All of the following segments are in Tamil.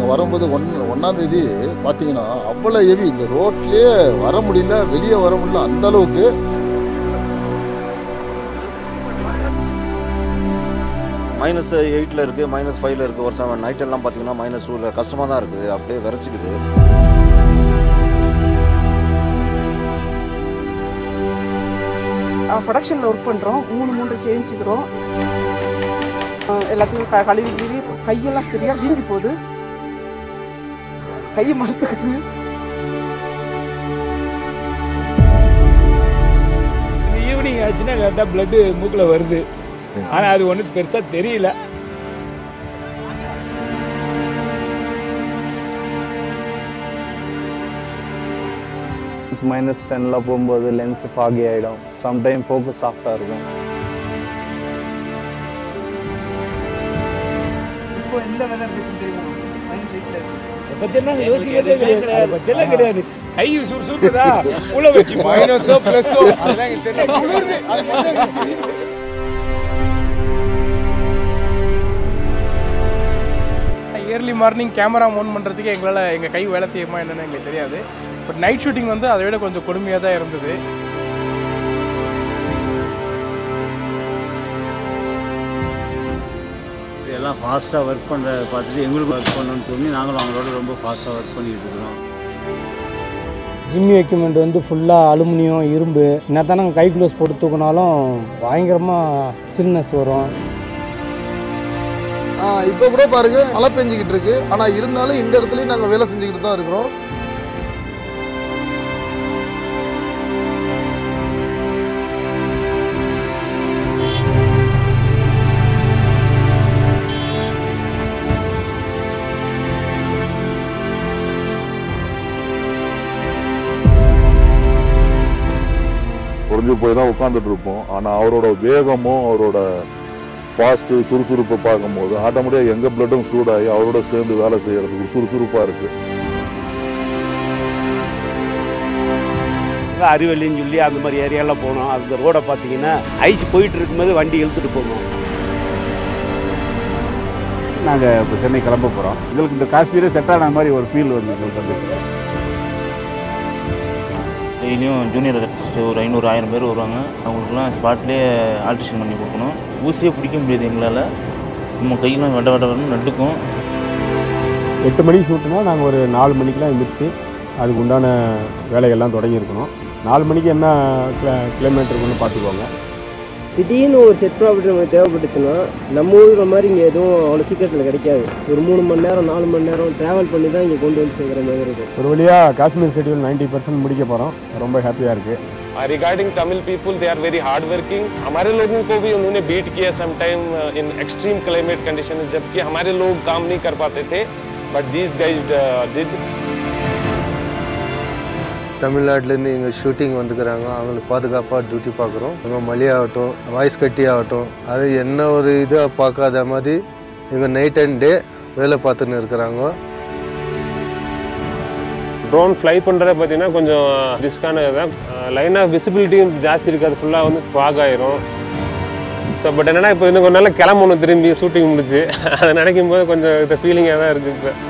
நாங்கள் வரும்போது ஒன் ஒன்றாந்தேதி பார்த்தீங்கன்னா அவ்வளோ ஹெவி இந்த ரோட்லேயே வர முடியல வெளியே வர முடியல அந்த அளவுக்கு மைனஸ் எயிட்டில் இருக்குது மைனஸ் ஃபைவ்ல இருக்குது ஒரு செவன் நைட் எல்லாம் பார்த்தீங்கன்னா மைனஸ் டூவில் கஷ்டமாக தான் இருக்குது அப்படியே விரைச்சிக்குது ப்ரொடக்ஷனில் ஒர்க் பண்ணுறோம் மூணு மூணு சேஞ்சுக்கிறோம் எல்லாத்தையும் க கழுவி கிழி கையெல்லாம் சரியாக வீங்கி போகுது கையை மறுத்துக்குது ஈவினிங் ஆச்சுன்னா கரெக்டாக பிளட்டு மூக்கில் வருது ஆனால் அது ஒன்றும் பெருசாக தெரியல மைனஸ் டென்னில் போகும்போது லென்ஸ் ஃபாகி ஆகிடும் சம்டைம் ஃபோக்கஸ் சாஃப்டாக இருக்கும் இப்போ எந்த வெதர் இருக்குன்னு தெரியுமா மைனஸ் எயிட்டில் இருக்கு அதை பற்றியெல்லாம் யோசிக்கிறதே கிடையாது அதை பற்றியெல்லாம் கிடையாது கை சுடு சுடுதா உள்ள வச்சு மைனஸோ ப்ளஸோ அதெல்லாம் எனக்கு தெரியல குளிருது அது மட்டும் எனக்கு தெரியுது. இயர்லி மார்னிங் கேமரா ஆன் பண்ணுறதுக்கு எங்களால் எங்கள் கை வேலை செய்யுமா என்னன்னு எங்களுக்கு தெரியாது பட் நைட் ஷூட்டிங் வந்து அதை விட கொஞ்சம் கொடுமையாக தான் இருந்தது எல்லாம் ஃபாஸ்ட்டாக ஒர்க் பண்ணுறத பார்த்துட்டு எங்களுக்கும் ஒர்க் பண்ணணும்னு தோணி நாங்களும் அவங்களோட ரொம்ப ஃபாஸ்ட்டாக ஒர்க் பண்ணிட்டு இருக்கிறோம் ஜிம்மி எக்யூப்மெண்ட் வந்து ஃபுல்லாக அலுமினியம் இரும்பு என்னத்தான் நாங்கள் கை க்ளோஸ் போட்டு தூக்கினாலும் பயங்கரமாக சில்னஸ் வரும் இப்போ கூட பாருங்க மழை பெஞ்சிக்கிட்டு இருக்கு ஆனால் இருந்தாலும் இந்த இடத்துலையும் நாங்கள் வேலை செஞ்சுக்கிட்டு தான் இருக்கிறோம் குறைஞ்சு போய் தான் உட்காந்துட்டு இருப்போம் ஆனால் அவரோட வேகமும் அவரோட ஃபாஸ்ட்டு சுறுசுறுப்பை பார்க்கும்போது ஆட்டோமேட்டிக்காக எங்கள் பிளட்டும் சூடாகி அவரோட சேர்ந்து வேலை செய்கிறதுக்கு சுறுசுறுப்பாக இருக்குது அறிவல்லின்னு சொல்லி அந்த மாதிரி ஏரியாலாம் போனோம் அந்த ரோடை பார்த்தீங்கன்னா ஐஸ் போயிட்டு இருக்கும்போது வண்டி இழுத்துட்டு போகணும் நாங்கள் இப்போ சென்னை கிளம்ப போகிறோம் எங்களுக்கு இந்த காஷ்மீரே செட் ஆன மாதிரி ஒரு ஃபீல் வந்து எங்களுக்கு வந்துச்சு டெய்லியும் ஜூனியர் ஆர்டிஸ்ட் ஒரு ஐநூறு ஆயிரம் பேர் வருவாங்க அவங்களுக்குலாம் ஸ்பாட்லேயே ஆல்ட்ரேஷன் பண்ணி கொடுக்கணும் ஊசியே பிடிக்க முடியாது எங்களால் நம்ம கையெல்லாம் வட வட வரணும் நடுக்கும் எட்டு மணிக்கு ஷூட்டுனா நாங்கள் ஒரு நாலு மணிக்கெலாம் எழுந்திரிச்சு அதுக்கு உண்டான வேலைகள்லாம் தொடங்கியிருக்கணும் நாலு மணிக்கு என்ன கிள கிலோமீட்டர் இருக்குன்னு பார்த்துக்கோங்க திடீர்னு ஒரு செட் ப்ராப்பர்ட்டி நமக்கு தேவைப்பட்டுச்சுன்னா நம்ம ஊரில் மாதிரி இங்கே எதுவும் அவ்வளோ சீக்கிரத்தில் கிடைக்காது ஒரு மூணு மணி நேரம் நாலு மணி நேரம் ட்ராவல் பண்ணி தான் இங்கே கொண்டு வந்து சேர்க்குற மாதிரி இருக்கும் ஒரு வழியாக காஷ்மீர் ஷெட்யூல் நைன்ட்டி பர்சன்ட் முடிக்க போகிறோம் ரொம்ப ஹாப்பியாக இருக்குது regarding Tamil people they are very hard working हमारे लोगों को भी उन्होंने बीट किया some time in extreme climate condition जबकि हमारे लोग काम नहीं कर पाते थे बट दीज गाइज डिड தமிழ்நாட்டிலேருந்து எங்கள் ஷூட்டிங் வந்துக்கிறாங்க அவங்களுக்கு பாதுகாப்பாக டியூட்டி பார்க்குறோம் எங்கள் மொழி ஆகட்டும் வாய்ஸ் கட்டி ஆகட்டும் அது என்ன ஒரு இதாக பார்க்காத மாதிரி எங்கள் நைட் அண்ட் டே வேலை பார்த்துன்னு இருக்கிறாங்க ட்ரோன் ஃப்ளை பண்ணுறத பார்த்தீங்கன்னா கொஞ்சம் ரிஸ்க்கானது தான் லைனாக விசிபிலிட்டியும் ஜாஸ்தி இருக்காது ஃபுல்லாக வந்து ஃபாக் ஆயிரும் ஸோ பட் என்னன்னா இப்போ இன்னும் கொஞ்ச நாள் கிளம்பணும் திரும்பி ஷூட்டிங் முடிச்சு அதை நினைக்கும் போது கொஞ்சம் இந்த ஃபீலிங்காக தான் இருக்குது இப்போ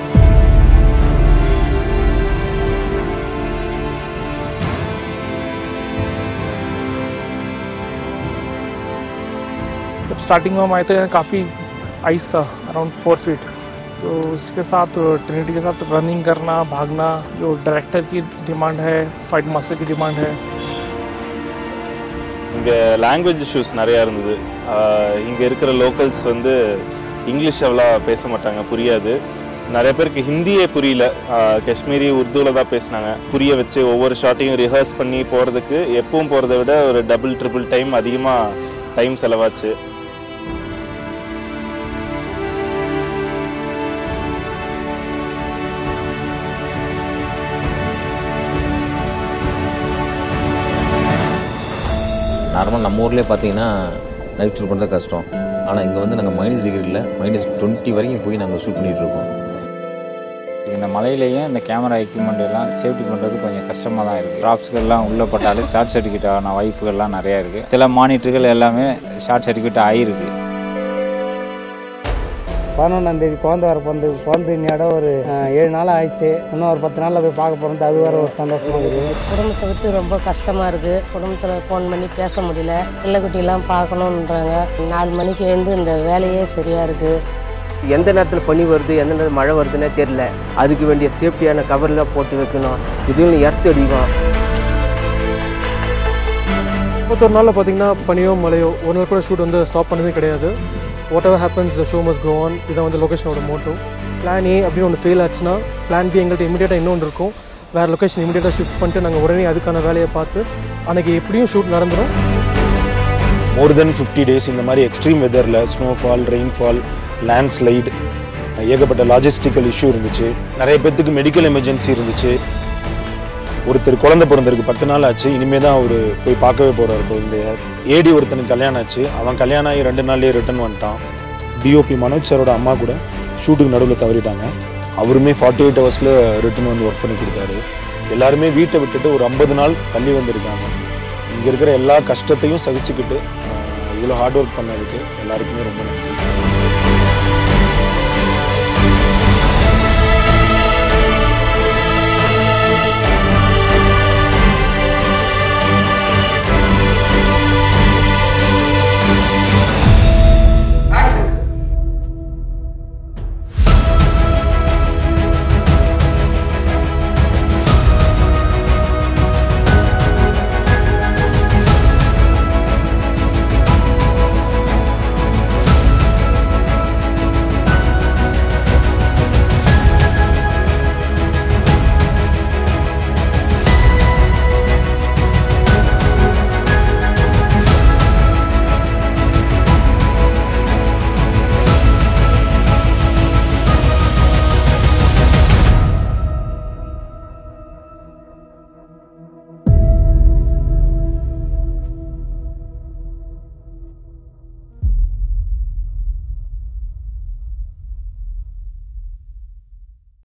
जब स्टार्टिंग में हम आए थे काफ़ी आइस था अराउंड फोर फीट तो इसके साथ ट्रिनिटी के साथ रनिंग करना भागना जो डायरेक्टर की डिमांड है फाइट मास्टर की डिमांड है இங்கே லாங்குவேஜ் இஷ்யூஸ் நிறையா இருந்தது இங்கே இருக்கிற லோக்கல்ஸ் வந்து இங்கிலீஷ் அவ்வளோ பேச மாட்டாங்க புரியாது நிறைய பேருக்கு ஹிந்தியே புரியல ஆஹ் காஷ்மீரி உருதுவில் தான் பேசினாங்க புரிய வச்சு ஒவ்வொரு ஷாட்டையும் ரிஹர்ஸ் பண்ணி போகிறதுக்கு எப்பவும் போகிறத விட ஒரு டபுள் ட்ரிபிள் டைம் அதிகமாக டைம் செலவாச்சு நார்மல் நம்ம ஊர்லேயே பார்த்தீங்கன்னா நைட் ஷூட் பண்ணுறது கஷ்டம் ஆனால் இங்கே வந்து நாங்கள் மைனஸ் டிகிரியில் மைனஸ் டுவெண்ட்டி வரைக்கும் போய் நாங்கள் ஷூட் பண்ணிகிட்டு இருக்கோம் இந்த மலையிலேயும் இந்த கேமரா எக்யூப்மெண்ட் எல்லாம் சேஃப்டி பண்ணுறது கொஞ்சம் கஷ்டமாக தான் இருக்குது ட்ராப்ஸ்கள்லாம் உள்ளே பட்டாலே ஷார்ட் சர்டிஃபிகேட் ஆன வாய்ப்புகள்லாம் நிறையா இருக்குது சில மானிட்டர்கள் எல்லாமே ஷார்ட் சர்டிஃபிகேட் ஆகிருக்கு பதினொன்றாம் தேதி குழந்தை வர பிறந்து குழந்தை இன்னையோட ஒரு அஹ், ஏழு நாள் ஆயிடுச்சு இன்னும் ஒரு பத்து நாளில் போய் பார்க்க போகிறது அது வேறு ஒரு சந்தோஷமாக இருக்குது குடும்பத்தை விட்டு ரொம்ப கஷ்டமாக இருக்குது குடும்பத்தில் ஃபோன் பண்ணி பேச முடியல பிள்ளைக்குட்டிலாம் பார்க்கணுன்றாங்க நாலு மணிக்கு எழுந்து இந்த வேலையே சரியாக இருக்குது எந்த நேரத்தில் பனி வருது எந்த நேரத்தில் மழை வருதுன்னே தெரில அதுக்கு வேண்டிய சேஃப்டியான கவர்லாம் போட்டு வைக்கணும் இதுவும் எர்த்து அடிக்கும் முப்பத்தொரு நாளில் பார்த்தீங்கன்னா பனியோ மழையோ ஒரு நாள் கூட ஷூட் வந்து ஸ்டாப் பண்ணதே கிடையாது whatever happens the show must go on இதான் வந்து லொக்கேஷனோட மோட்டோ பிளான் ஏ அப்படின்னு ஒன்று ஃபெயில் ஆச்சுன்னா பிளான் பி எங்கள்கிட்ட இமீடியட்டாக இன்னொன்று இருக்கும் வேறு லொக்கேஷன் இமீடியட்டாக ஷிஃப்ட் பண்ணிட்டு நாங்கள் உடனே அதுக்கான வேலையை பார்த்து அன்றைக்கி எப்படியும் ஷூட் நடந்துடும் மோர் தென் ஃபிஃப்டி டேஸ் இந்த மாதிரி எக்ஸ்ட்ரீம் வெதரில் ஸ்னோஃபால் ரெயின்ஃபால் லேண்ட்ஸ்லைடு ஏகப்பட்ட லாஜிஸ்டிக்கல் இஷ்யூ இருந்துச்சு நிறைய பேர்த்துக்கு மெடிக்கல் எமர்ஜென்சி இருந்துச்சு ஒருத்தர் குழந்தை பிறந்திருக்கு பத்து நாள் ஆச்சு இனிமே தான் அவர் போய் பார்க்கவே போகிறார் குழந்தைய ஏடி ஒருத்தனுக்கு கல்யாணம் ஆச்சு அவன் கல்யாணம் ஆகி ரெண்டு நாள்லேயே ரிட்டர்ன் வந்துட்டான் டிஓபி மனோஜ் சாரோட அம்மா கூட ஷூட்டுக்கு நடுவில் தவறிட்டாங்க அவருமே ஃபார்ட்டி எயிட் ஹவர்ஸில் ரிட்டர்ன் வந்து ஒர்க் பண்ணி கொடுத்தாரு எல்லாருமே வீட்டை விட்டுட்டு ஒரு ஐம்பது நாள் தள்ளி வந்திருக்காங்க இங்கே இருக்கிற எல்லா கஷ்டத்தையும் சகிச்சுக்கிட்டு இவ்வளோ ஹார்ட் ஒர்க் பண்ணதுக்கு எல்லாருக்குமே ரொம்ப நன்றி